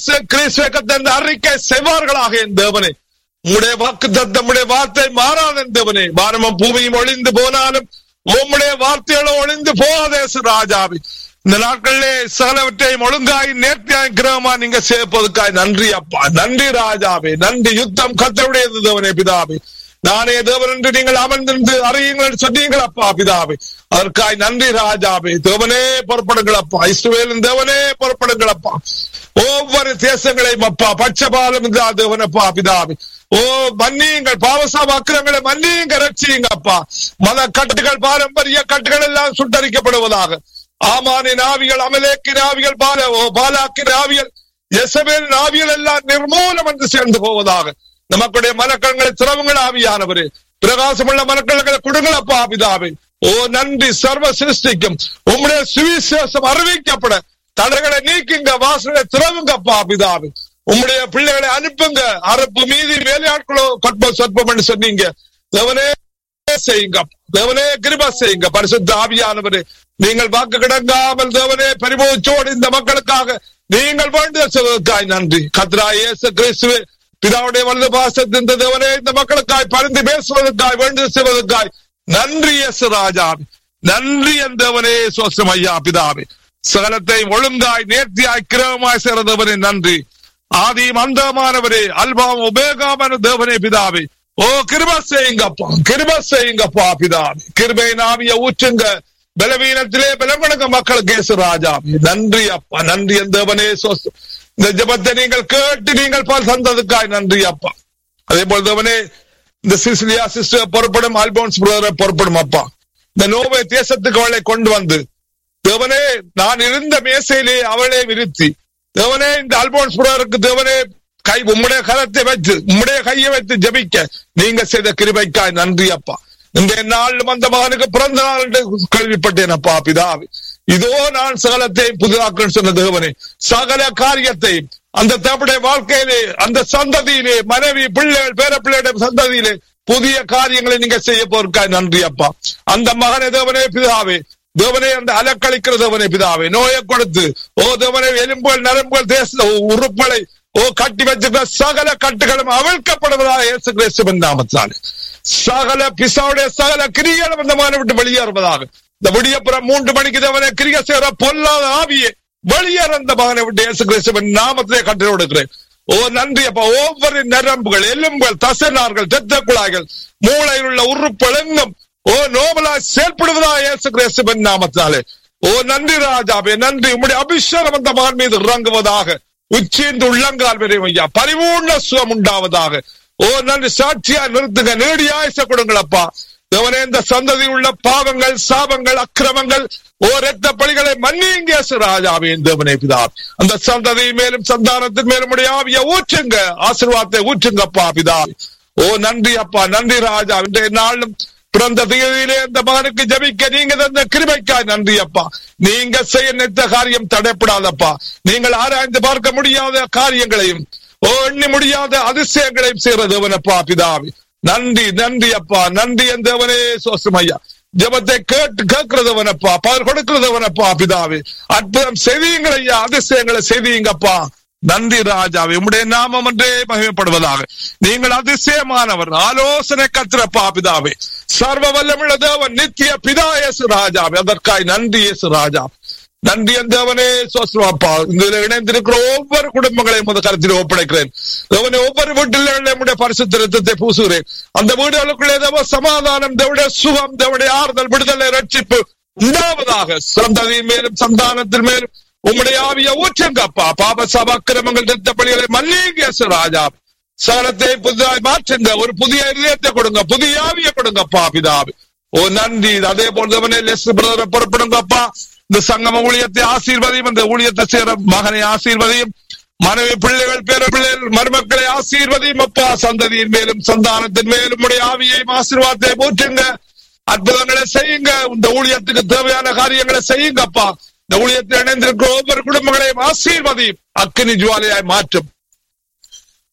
இயேசு கிறிஸ்துவை கத்தந்த அறிக்கை செய்வார்களாக என் தேவனே உம்முடைய வாக்கு தத்தமுடைய வார்த்தை மாறாத என் தேவனே வானமும் பூமியும் ஒளிந்து போனாலும் உம்முடைய வார்த்தைகளோ ஒளிந்து போகாதே ராஜாவி இந்த நாட்களிலே சகலவற்றையும் ஒழுங்காய் நேர்த்தியாய் கிரகமா நீங்க சேர்ப்பதற்காய் நன்றி அப்பா நன்றி ராஜாவே நன்றி யுத்தம் கத்தவுடையது தேவனே பிதாவே நானே தேவன் என்று நீங்கள் அமர்ந்திருந்து அறியுங்கள் சொன்னீங்கள் அப்பா பிதாவே அதற்காய் நன்றி ராஜாவே தேவனே புறப்படுங்கள் அப்பா இஸ்ரவேலின் தேவனே புறப்படுங்கள் அப்பா ஒவ்வொரு தேசங்களையும் அப்பா பட்சபாலம் தேவனப்பா பிதாவே ஓ மன்னியுங்கள் பாவசாப அக்கிரங்களை மன்னியுங்க ரட்சியுங்க அப்பா மத கட்டுகள் பாரம்பரிய கட்டுகள் எல்லாம் சுட்டரிக்கப்படுவதாக ஆமானின் ஆவிகள் அமலேக்கின் ஆவிகள் பால ஓ பாலாக்கின் ஆவிகள் எசபேலின் ஆவிகள் எல்லாம் நிர்மூலம் என்று சேர்ந்து போவதாக நமக்குடைய மனக்கண்களை திறவுங்கள் ஆவியானவரே பிரகாசமுள்ள மனக்கண்களை கொடுங்களப்பா பிதாவே ஓ நன்றி சர்வ சிருஷ்டிக்கும் உம்முடைய சுவிசேஷம் அறிவிக்கப்பட தடைகளை நீக்குங்க வாசலை திறவுங்கப்பா பிதாவே உம்முடைய பிள்ளைகளை அனுப்புங்க அறுப்பு மீதி வேலையாட்களோ கற்ப சொற்பம் என்று சொன்னீங்க தேவனே செய்யுங்க தேவனே கிருப செய்யுங்க பரிசுத்த ஆவியானவரே நீங்கள் வாக்கு கிடங்காமல் தேவனே பரிமூச்சோடு இந்த மக்களுக்காக நீங்கள் வேண்டுதல் செய்வதற்காய் நன்றி கத்ரா இயேசு கிறிஸ்துவே பிதாவுடைய வலது பாசத்து இந்த தேவனே இந்த மக்களுக்காய் பரிந்து பேசுவதற்காய் வேண்டுதல் செய்வதற்காய் நன்றி இயேசு ராஜா நன்றி என் தேவனே சோசம் ஐயா பிதாவே சகலத்தை ஒழுங்காய் நேர்த்தியாய் கிரகமாய் சேர்ந்தவனே நன்றி ஆதியும் அந்தமானவரே அல்பாம் உபேகாமான தேவனே பிதாவே ஓ கிருப செய்யுங்கப்பா கிருப செய்யுங்கப்பா பிதாவே கிருபை நாவிய ஊற்றுங்க பலவீனத்திலே பலமடங்க மக்கள் கேசு ராஜா நன்றி அப்பா நன்றி என் தேவனே சோசம் இந்த ஜபத்தை நீங்கள் கேட்டு நீங்கள் பால் தந்ததுக்காய் நன்றி அப்பா அதே போல் தேவனே இந்த சிசிலியா சிஸ்டர் புறப்படும் ஆல்போன்ஸ் பிரதர் புறப்படும் அப்பா இந்த நோவை தேசத்துக்கு அவளை கொண்டு வந்து தேவனே நான் இருந்த மேசையிலே அவளை விருத்தி தேவனே இந்த அல்போன்ஸ் பிரதருக்கு தேவனே கை உம்முடைய கரத்தை வைத்து உம்முடைய கையை வைத்து ஜபிக்க நீங்க செய்த கிருபைக்காய் நன்றி அப்பா இந்த நாள் அந்த மகனுக்கு பிறந்த நாள் என்று கேள்விப்பட்டேன் அப்பா பிதாவே இதோ நான் சகலத்தை புதிதாக்க சொன்ன தேவனே சகல காரியத்தை அந்த தப்புடைய வாழ்க்கையிலே அந்த சந்ததியிலே மனைவி பிள்ளைகள் பேர பிள்ளைகளுடைய சந்ததியிலே புதிய காரியங்களை நீங்க செய்ய போறக்காய் நன்றி அப்பா அந்த மகனை தேவனே பிதாவே தேவனே அந்த அலக்களிக்கிற தேவனே பிதாவே நோயை கொடுத்து ஓ தேவனே எலும்புகள் நரம்புகள் தேச உறுப்புகளை ஓ கட்டி வச்சிருக்கிற சகல கட்டுகளும் அவிழ்க்கப்படுவதாக இயேசு கிறிஸ்துவின் நாமத்தாலே சகல பிசாவுடைய சகல கிரிகளும் அந்த மகனை விட்டு வெளியேறுவதாக இந்த விடியப்புறம் மூன்று மணிக்கு தேவனே கிரிக செய்கிற பொல்லாத ஆவியே வெளியேற அந்த மகனை விட்டு இயேசு கிறிஸ்துவின் நாமத்திலே கட்டளை கொடுக்கிறேன் ஓ நன்றி அப்பா ஒவ்வொரு நரம்புகள் எலும்புகள் தசைநார்கள் இரத்த குழாய்கள் மூளையில் உள்ள உறுப்புகள் எங்கும் ஓ நோபலா செயல்படுவதா இயேசு கிறிஸ்துவின் நாமத்தாலே ஓ நன்றி ராஜாவே நன்றி உம்முடைய அபிஷேகம் அந்த மகன் மீது இறங்குவதாக உச்சிந்து உள்ளங்கால் வரையும் ஐயா பரிபூர்ண சுகம் உண்டாவதாக ஓ நன்றி சாட்சியா நிறுத்துங்க நேடியாயச கொடுங்களப்பா தேவனே இந்த சந்ததி உள்ள பாவங்கள் சாபங்கள் அக்கிரமங்கள் ஓ ரத்த பலிகளை மன்னிங்க ராஜாவே தேவனே பிதா அந்த சந்ததி மேலும் சந்தானத்தின் மேலும் உடைய ஆவிய ஊற்றுங்க ஆசீர்வாதத்தை ஊற்றுங்கப்பா பிதா ஓ நன்றி அப்பா நன்றி ராஜா இன்றைய நாளும் பிறந்த தேதியிலே அந்த மகனுக்கு ஜபிக்க நீங்க தந்த கிருபைக்காய் நன்றி அப்பா நீங்க செய்ய நினைத்த காரியம் தடைப்படாதப்பா நீங்கள் ஆராய்ந்து பார்க்க முடியாத காரியங்களையும் ஓ எண்ணி முடியாத அதிசயங்களையும் செய்யற தேவனப்பா பிதாவி நன்றி நன்றி அப்பா நன்றி என் தேவனே சோசம் ஐயா ஜபத்தை கேட்டு கேட்கிறதவனப்பா பவர் கொடுக்கிறதவனப்பா பிதாவே அற்புதம் செய்தியுங்கள் ஐயா அதிசயங்களை செய்தியுங்கப்பா நன்றி ராஜாவே உம்முடைய நாமம் என்றே மகிமைப்படுவதாக நீங்கள் அதிசயமானவர் ஆலோசனை கத்திரப்பா பிதாவே சர்வ வல்லமுள்ள தேவன் நித்திய பிதாயசு ராஜாவே அதற்காய் நன்றி இயேசு ராஜா நன்றி தேவனே சோசமாப்பா இதில் இணைந்திருக்கிற ஒவ்வொரு குடும்பங்களையும் அந்த கருத்தில் ஒப்படைக்கிறேன் தேவனே ஒவ்வொரு வீட்டில் நம்முடைய பரிசுத்த ரத்தத்தை பூசுகிறேன் அந்த வீடுகளுக்குள்ளே தேவ சமாதானம் தேவடைய சுகம் தேவடைய ஆறுதல் விடுதலை ரட்சிப்பு உண்டாவதாக சந்ததியின் மேலும் சந்தானத்தின் மேலும் உம்முடைய ஆவிய ஊற்றுங்கப்பா பாப சபாக்கிரமங்கள் திட்ட பணிகளை மல்லிகை ராஜா சகலத்தை புதிதாய் மாற்றுங்க ஒரு புதிய இதயத்தை கொடுங்க புதிய ஆவிய கொடுங்கப்பா பிதாவி ஓ நன்றி அதே போல லெஸ் பிரதரை புறப்படுங்கப்பா இந்த சங்கம ஊழியத்தை ஆசீர்வதியும் இந்த ஊழியத்தை சேர மகனை ஆசீர்வதியும் மனைவி பிள்ளைகள் பேர பிள்ளைகள் மருமக்களை ஆசீர்வதியும் அப்பா சந்ததியின் மேலும் சந்தானத்தின் மேலும் உடைய ஆவியையும் ஆசீர்வாதத்தை போற்றுங்க அற்புதங்களை செய்யுங்க இந்த ஊழியத்துக்கு தேவையான காரியங்களை செய்யுங்க அப்பா இந்த ஊழியத்தில் இணைந்திருக்கிற ஒவ்வொரு குடும்பங்களையும் ஆசீர்வதியும் அக்கினி ஜுவாலையாய் மாற்றும்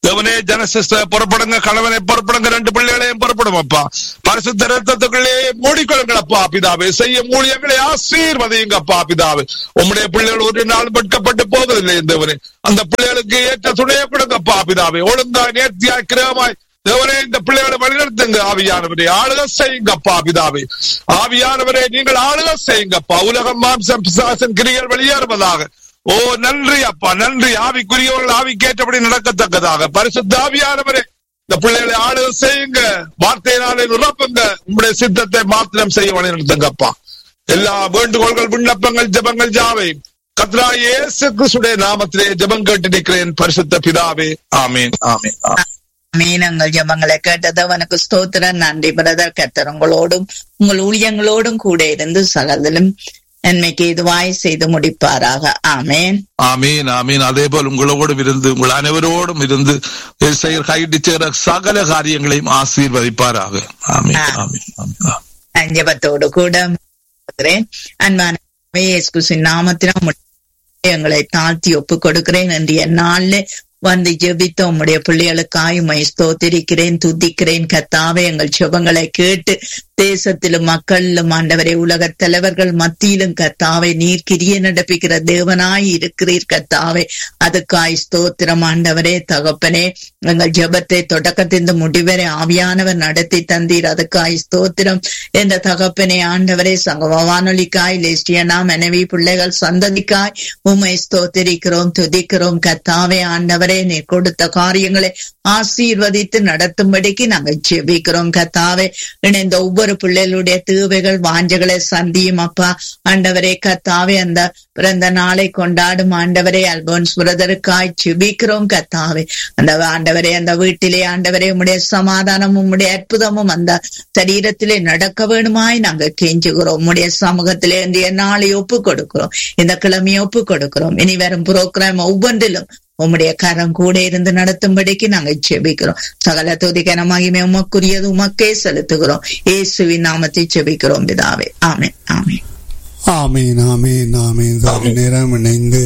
தேவனே ஜனசிஸ்ட புறப்படுங்க கணவனை புறப்படுங்க ரெண்டு பிள்ளைகளையும் புறப்படும் அப்பா பரிசுத்த ரத்தத்துக்குள்ளே மூடிக்கொள்ளுங்களப்பா பிதாவே செய்ய மூலியங்களை ஆசீர்வதியுங்கப்பா பிதாவே உம்முடைய பிள்ளைகள் ஒரு நாள் வெட்கப்பட்டு போவதில்லை தேவனே அந்த பிள்ளைகளுக்கு ஏற்ற துணையை கொடுங்கப்பா பிதாவே ஒழுங்கா நேர்த்தியாய் கிரகமாய் தேவனே இந்த பிள்ளைகளை வழிநடத்துங்க ஆவியானவரே ஆளுக செய்யுங்கப்பா பிதாவே ஆவியானவரே நீங்கள் ஆளுக செய்யுங்கப்பா உலகம் மாம்சம் பிசாசன் கிரிகள் வெளியேறுவதாக ஓ நன்றி அப்பா நன்றி ஆவிக்குரியவர்கள் ஆவிக்கேற்றபடி நடக்கத்தக்கதாக பரிசுத்த ஆவியானவரே இந்த பிள்ளைகளை ஆளுக செய்யுங்க வார்த்தையினாலே நிரப்புங்க உங்களுடைய சித்தத்தை மாத்திரம் செய்ய வழிநடத்துங்கப்பா எல்லா வேண்டுகோள்கள் விண்ணப்பங்கள் ஜபங்கள் ஜாவை கத்ரா இயேசு கிறிஸ்துடைய நாமத்திலே ஜபம் கேட்டு நிற்கிறேன் பரிசுத்த பிதாவே ஆமீன் ஆமீன் ஆமீன் மீனங்கள் ஜபங்களை கேட்டது அவனுக்கு ஸ்தோத்திரம் நன்றி பிரதர் கத்தர் உங்களோடும் உங்கள் ஊழியங்களோடும் கூட இருந்து சகலதிலும் நன்மைக்கு இதுவாய் செய்து முடிப்பாராக ஆமேன் ஆமீன் ஆமீன் அதே போல் உங்களோடும் இருந்து உங்கள் அனைவரோடும் இருந்து செயல் கைட்டு சேர சகல காரியங்களையும் ஆசீர்வதிப்பாராக ஆமீன் ஆமீன் ஆமீன் அஞ்சபத்தோடு கூட இருக்கிறேன். அன்பான இயேசு கிறிஸ்துவின் நாமத்தினால் எங்களை தாழ்த்தி ஒப்பு கொடுக்கிறேன் என்று என்னால வந்து ஜெபித்த உம்முடைய பிள்ளைகளுக்காய் உம்மை ஸ்தோத்திரிக்கிறேன் துதிக்கிறேன் கத்தாவே எங்கள் சுபங்களை கேட்டு தேசத்திலும் மக்களிலும் ஆண்டவரே உலகத் தலைவர்கள் மத்தியிலும் கத்தாவே நீர் கிரிய நடப்பிக்கிற தேவனாய் இருக்கிறீர் கத்தாவே அதுக்காய் ஸ்தோத்திரம் ஆண்டவரே தகப்பனே எங்கள் ஜெபத்தை தொடக்கத்திலிருந்து முடிவரை ஆவியானவர் நடத்தி தந்தீர் அதுக்காய் ஸ்தோத்திரம் என்ற தகப்பனே ஆண்டவரே சங்கம வானொலிக்காய் லேஸ்டியனா மனைவி பிள்ளைகள் சந்ததிக்காய் உம்மை ஸ்தோத்திரிக்கிறோம் துதிக்கிறோம் கத்தாவே ஆண்டவரே நீ கொடுத்த காரியங்களை ஆசீர்வதித்து நடத்தும்படிக்கு நாங்கள் ஜெபிக்கிறோம் கத்தாவே இணைந்த ஒவ்வொரு பிள்ளைகளுடைய தேவைகள் வாஞ்சைகளை சந்தியும் அப்பா ஆண்டவரே கத்தாவே அந்த பிறந்த நாளை கொண்டாடும் ஆண்டவரே அல்போன்ஸ் பிரதருக்காய் ஜெபிக்கிறோம் கத்தாவே அந்த ஆண்டவரே அந்த வீட்டிலே ஆண்டவரே உம்முடைய சமாதானமும் உம்முடைய அற்புதமும் அந்த சரீரத்திலே நடக்க வேணுமாய் நாங்கள் கெஞ்சுகிறோம் உம்முடைய சமூகத்திலே இன்றைய நாளை ஒப்பு கொடுக்கிறோம் இந்த கிழமையை ஒப்பு கொடுக்கிறோம் இனி வரும் புரோகிராம் ஒவ்வொன்றிலும் உம்முடைய கரம் கூட இருந்து நடத்தும்படிக்கு நாங்கள் ஜெபிக்கிறோம் சகல துதிகன மகிமை உமக்குரியது உமக்கே செலுத்துகிறோம் இயேசுவின் நாமத்தை ஜெபிக்கிறோம் பிதாவே ஆமென் ஆமென் ஆமீன் ஆமீன் ஆமீன் சாமி நேரம் இணைந்து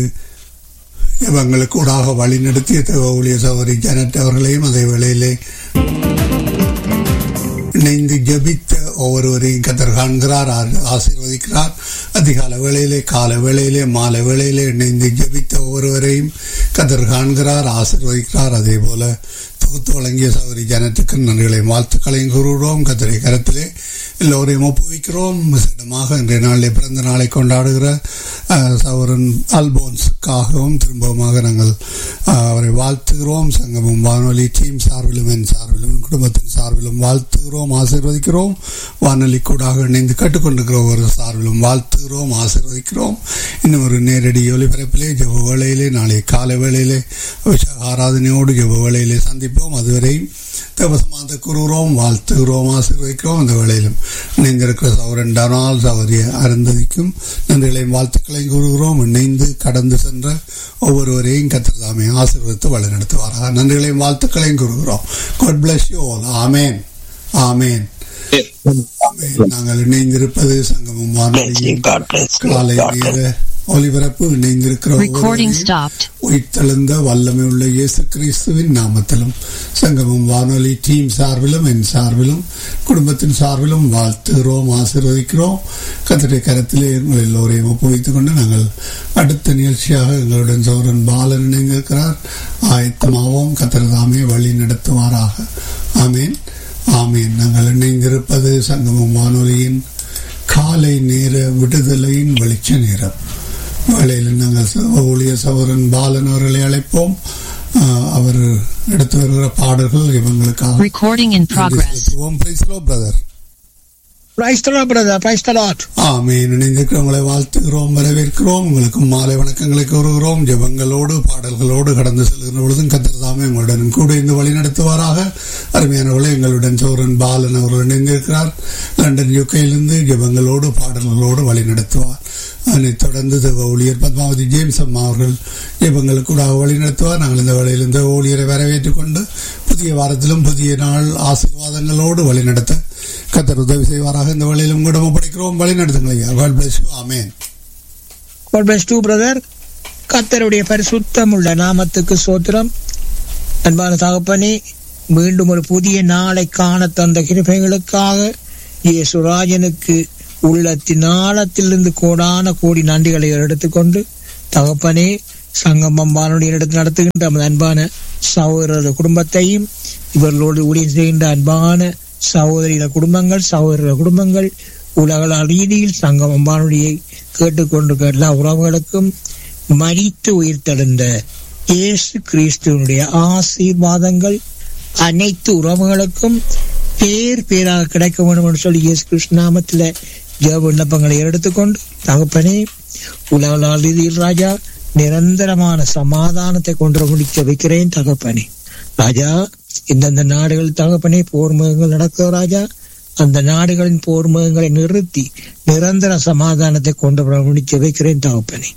இவங்களுக்கு கூடாக வழி நடத்திய ஊழிய சௌரி ஜனட் அவர்களையும் அதே வேளையிலே இணைந்து ஜபித்த ஒவ்வொருவரையும் கத்தர் காண்கிறார் ஆ- ஆசீர்வதிக்கிறார் அதிகால வேளையிலே கால வேளையிலே மாலை வேளையிலே இணைந்து ஜபித்த ஒவ்வொருவரையும் கத்தர் காண்கிறார் ஆசீர்வதிக்கிறார் அதே போல தொகுத்து வழங்கிய சௌரி ஜனத்துக்கு நன்றிகளையும் வாழ்த்துக்களையும் கூறுகிறோம் கத்தரை கரத்திலே எல்லோரையும் ஒப்புவிக்கிறோம் விசேடமாக இன்றைய நாளிலே பிறந்த நாளை கொண்டாடுகிற அஹ், சௌரன் அல்போன்ஸுக்காகவும் திரும்பவுமாக நாங்கள் அஹ், அவரை வாழ்த்துகிறோம் சங்கமும் வானொலி டீம் சார்பிலும் என் சார்பிலும் என் குடும்பத்தின் சார்பிலும் வாழ்த்துகிறோம் ஆசீர்வதிக்கிறோம் வானொலி கூடாக இணைந்து கேட்டுக்கொண்டிருக்கிற ஒரு சார்பிலும் வாழ்த்துகிறோம் ஆசீர்வதிக்கிறோம் இன்னும் ஒரு நேரடி ஒலிபரப்பிலே ஜெப வேளையிலே நாளை காலை வேளையிலே அபிஷேக ஆராதனையோடு ஜெப வேளையிலே சந்திப்போம் அதுவரை தேவசமாந்த கூறுகிறோம் வாழ்த்துகிறோம் ஆசீர்வதிக்கிறோம் அந்த வேளையிலும் இணைந்திருக்கிற சௌரன் டனால் சௌரிய அருந்ததிக்கும் நன்றிகளையும் வாழ்த்துக்களையும் கூறுகிறோம் இணைந்து கடந்து சென்ற ஒவ்வொருவரையும் கத்திரதாமே ஆசீர்வதித்து வழிநடத்துவாராக நன்றிகளையும் வாழ்த்துக்களையும் கூறுகிறோம் God bless you all ஆமேன் ஆமேன் ஆமேன். நாங்கள் இணைந்திருப்பது சங்கமம் வானொலியின் காலை நேர ஒலிபரப்பு இணைந்திருக்கிற Recording ஒவ்வொருவரையும் stopped. உயிர்த்தெழுந்த வல்லமை உள்ள இயேசு கிறிஸ்துவின் நாமத்திலும் சங்கமம் வானொலி டீம் சார்பிலும் என் சார்பிலும் குடும்பத்தின் சார்பிலும் வாழ்த்துகிறோம் ஆசீர்வதிக்கிறோம் கத்திரை கரத்திலே எங்கள் எல்லோரையும் ஒப்புவித்துக் கொண்டு நாங்கள் அடுத்த நிகழ்ச்சியாக எங்களுடன் சௌரன் பாலன் இணைந்திருக்கிறார் ஆயத்தமாவோம் கத்திரதாமே வழி நடத்துவாராக ஆமேன் ஆமேன் நாங்கள் இணைந்திருப்பது சங்கமம் வானொலியின் காலை நேர விடுதலையின் வெளிச்ச நேரம் வேளையில் நாங்கள் ச- ஊழிய சௌரன் பாலன் அவர்களை அழைப்போம் ஆஹ், அவர் எடுத்து வருகிற பாடல்கள் இவங்களுக்காக Recording in progress. Brother Praise the Lord, brother. Praise the Lord. ஆமீன் இணைந்திருக்கிறவங்களை வாழ்த்துகிறோம் வரவேற்கிறோம் உங்களுக்கு மாலை வணக்கங்களை கூறுகிறோம் ஜெபங்களோடு பாடல்களோடு கடந்து செல்கிற பொழுதும் கத்திரதாமே உங்களுடன் கூட இந்த வழி நடத்துவாராக அருமையானவர்களே எங்களுடன் சௌரன் பாலன் அவர்கள் இணைந்திருக்கிறார் லண்டன் யூகையிலிருந்து ஜெபங்களோடு பாடல்களோடு வழி நடத்துவார் அதனைத் தொடர்ந்து தேவ ஊழியர் பத்மாவதி ஜேம்ஸ் அம்மா அவர்கள் ஜெபங்களுக்கு கூட வழி நடத்துவார் நாங்கள் இந்த வேளையில் இந்த ஊழியரை வரவேற்றுக் கொண்டு புதிய வாரத்திலும் புதிய நாள் ஆசீர்வாதங்களோடு வழி நடத்த கத்தர் உதவி செய்வாராக இந்த வேளையிலும் கூட படிக்கிறோம் வழி நடத்துங்கள் ஐயா God bless you. Amen God bless you, brother. கர்த்தருடைய பரிசுத்தம் உள்ள நாமத்துக்கு சோத்திரம் அன்பான தகப்பனே மீண்டும் ஒரு புதிய நாளை காண தந்த கிருபைகளுக்காக இயேசுராஜனுக்கு உள்ளத்தின் ஆழத்திலிருந்து கோடான கோடி நன்றிகளை எடுத்துக்கொண்டு தகப்பனே சங்கமம் வானொலி எடுத்து நடத்துகின்ற நமது அன்பான சகோதரர் குடும்பத்தையும் இவர்களோடு ஊழியம் செய்கின்ற அன்பான சகோதரிகள் குடும்பங்கள் சகோதரர் குடும்பங்கள் உலக ரீதியில் சங்கமம் வானொலியை கேட்டுக்கொண்டிருக்கிற எல்லா உறவுகளுக்கும் மறித்து உயிர்த்தெழுந்த இயேசு கிறிஸ்துவனுடைய ஆசீர்வாதங்கள் அனைத்து உறவுகளுக்கும் பேர் பேராக கிடைக்க வேண்டும் என்று சொல்லி இயேசு கிறிஸ்து நாமத்தில் ஜெப விண்ணப்பங்களை எடுத்துக்கொண்டு தகப்பனே உலக ரீதியில் ராஜா நிரந்தரமான சமாதானத்தை கொண்டு முடிக்க வைக்கிறேன் தகப்பனே ராஜா இந்தந்த நாடுகள் தகப்பனே போர் முகங்கள் நடக்க ராஜா அந்த நாடுகளின் போர் முகங்களை நிறுத்தி நிரந்தர சமாதானத்தை கொண்டு வர முடிக்க வைக்கிறேன் தகப்பனே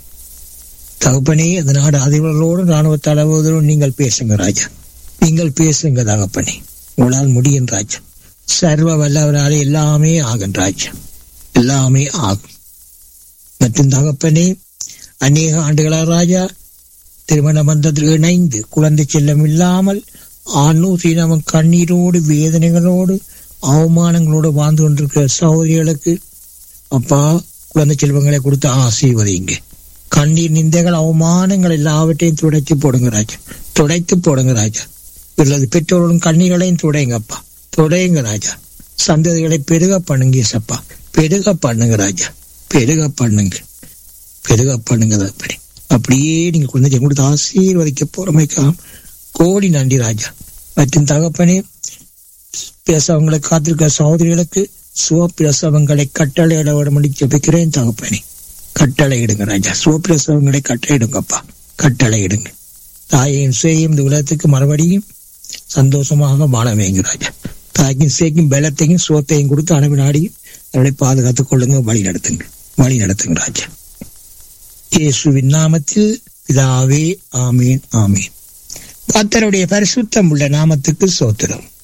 தகப்பனே அந்த நாடு அதிபர்களோடு ராணுவ தளபதியோடு நீங்கள் பேசுங்க ராஜா நீங்கள் பேசுங்க தகப்பனே உங்களால் முடியும் ராஜா சர்வ வல்லவராலே எல்லாமே ஆகும் ராஜா எல்லாமே ஆகும் மற்றும் தகப்பனே அநேக ஆண்டுகளா ராஜா திருமண பந்தத்தில் இணைந்து குழந்தை செல்லம் இல்லாமல் ஆணூர் சீனவன் கண்ணீரோடு வேதனைகளோடு அவமானங்களோடு வாழ்ந்து கொண்டிருக்கிற சகோதரிகளுக்கு அப்பா குழந்தை செல்வங்களை கொடுத்து ஆசீர்வதிங்க கண்ணீர் நிந்தைகள் அவமானங்கள் எல்லாவற்றையும் துடைச்சு போடுங்க ராஜா துடைத்து போடுங்க ராஜா இல்லது பெற்றோர்களும் கண்ணீர்களையும் துடைங்கப்பா துடையுங்க ராஜா சந்ததிகளை பெருக பண்ணுங்க சப்பா பெருக பண்ணுங்க ராஜா பெருக பண்ணுங்க பெருக பண்ணுங்க அப்படி அப்படியே நீங்க குழந்தை கொடுத்து ஆசீர்வதிக்க போறமைக்காம் கோடி நன்றி ராஜா மற்றும் தகப்பனே பிரசவங்களை காத்திருக்கிற சகோதரிகளுக்கு சுவப்பிரசவங்களை கட்டளையிட விடமடி ஜபிக்கிறேன் தகப்பனே கட்டளையிடுங்க ராஜா சுவப்பிரசவங்களை கட்டளையிடுங்கப்பா கட்டளையிடுங்க தாயையும் சேயும் இந்த உலகத்துக்கு மறுபடியும் சந்தோஷமாக வாழ வைங்க ராஜா தாய்க்கும் சேக்கும் பலத்தையும் சுவத்தையும் கொடுத்து அனுப்பினாடியும் அவளை பாதுகாத்துக் கொள்ளுங்க வழி நடத்துங்க வழி நடத்துங்க ராஜா இயேசுவின் நாமத்தில் பிதாவே ஆமீன் ஆமீன் கத்தருடைய பரிசுத்தம் உள்ள நாமத்துக்கு சோத்திரம்